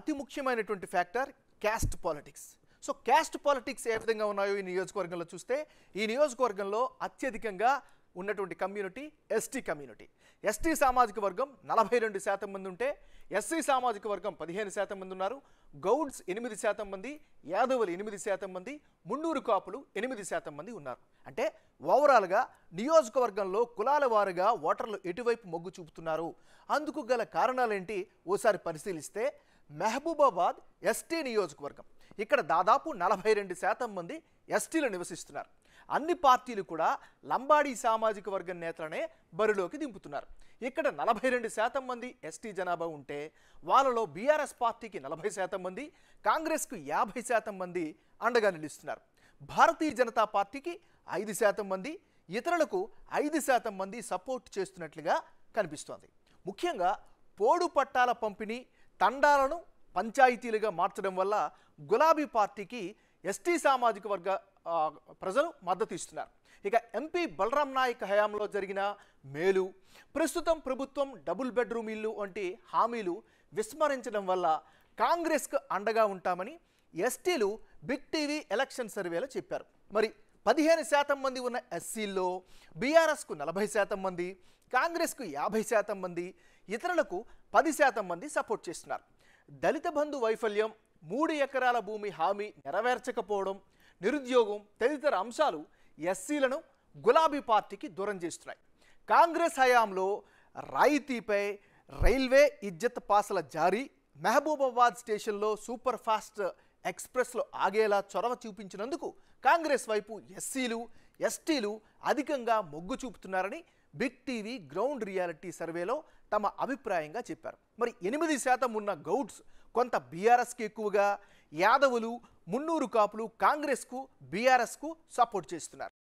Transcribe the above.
అతి ముఖ్యమైనటువంటి factor caste politics so caste politics ఏ విధంగా ఉన్నాయో ఈ నియోజకవర్గంలో చూస్తే ఈ నియోజకవర్గంలో అత్యధికంగా ఉన్నటువంటి కమ్యూనిటీ ఎస్టీ కమ్యూనిటీ ఎస్టీ సామాజిక వర్గం నలభై రెండు శాతం మంది ఉంటే ఎస్సీ సామాజిక వర్గం పదిహేను శాతం మంది ఉన్నారు గౌడ్స్ ఎనిమిది శాతం మంది యాదవులు ఎనిమిది శాతం మంది మున్నూరు కాపులు ఎనిమిది శాతం మంది ఉన్నారు అంటే ఓవరాల్గా నియోజకవర్గంలో కులాల వారుగా ఓటర్లు ఎటువైపు మొగ్గు చూపుతున్నారు అందుకు గల కారణాలేంటి ఓసారి పరిశీలిస్తే మహబూబాబాద్ ఎస్టీ నియోజకవర్గం ఇక్కడ దాదాపు నలభై రెండు శాతం మంది ఎస్టీలు నివసిస్తున్నారు అన్ని పార్టీలు కూడా లంబాడీ సామాజిక వర్గం నేతలనే బరిలోకి దింపుతున్నారు ఇక్కడ నలభై రెండు శాతం మంది ఎస్టీ జనాభా ఉంటే వాళ్ళలో బీఆర్ఎస్ పార్టీకి నలభై శాతం మంది కాంగ్రెస్కు యాభై శాతం మంది అండగా నిలుస్తున్నారు భారతీయ జనతా పార్టీకి ఐదు శాతం మంది ఇతరులకు ఐదు శాతం మంది సపోర్ట్ చేస్తున్నట్లుగా కనిపిస్తోంది ముఖ్యంగా పోడు పట్టాల పంపిణీ తండాలను పంచాయతీలుగా మార్చడం వల్ల గులాబీ పార్టీకి ఎస్టీ సామాజిక వర్గ ఆ, ప్రజలు మద్దతు ఇస్తున్నారు ఇక ఎంపీ బలరాం నాయక్ హయాంలో జరిగిన మేలు ప్రస్తుతం ప్రభుత్వం డబుల్ బెడ్రూమ్ ఇల్లు వంటి హామీలు విస్మరించడం వల్ల కాంగ్రెస్కు అండగా ఉంటామని ఎస్టీలు బిగ్ టీవీ ఎలక్షన్ సర్వేలో చెప్పారు మరి పదిహేను శాతం మంది ఉన్న ఎస్సీల్లో బీఆర్ఎస్కు నలభై శాతం మంది కాంగ్రెస్కు యాభై శాతం మంది ఇతరులకు పది శాతం మంది సపోర్ట్ చేస్తున్నారు దళిత బంధు వైఫల్యం మూడు ఎకరాల భూమి హామీ నెరవేర్చకపోవడం నిరుద్యోగం తదితర అంశాలు ఎస్సీలను గులాబీ పార్టీకి దూరం చేస్తున్నాయి కాంగ్రెస్ హయాంలో రాయితీపై రైల్వే ఇజ్జత్ పాసల జారీ మహబూబాబాద్ స్టేషన్లో సూపర్ ఫాస్ట్ ఎక్స్ప్రెస్లో ఆగేలా చొరవ చూపించినందుకు కాంగ్రెస్ వైపు ఎస్సీలు ఎస్టీలు అధికంగా మొగ్గు చూపుతున్నారని బిగ్ టీవీ గ్రౌండ్ రియాలిటీ సర్వేలో తమ అభిప్రాయంగా చెప్పారు మరి ఎనిమిది శాతం ఉన్న గౌడ్స్ కొంత బీఆర్ఎస్కి ఎక్కువగా యాదవులు మున్నూరు కాపులు కాంగ్రెస్కు బీఆర్ఎస్కు సపోర్ట్ చేస్తున్నారు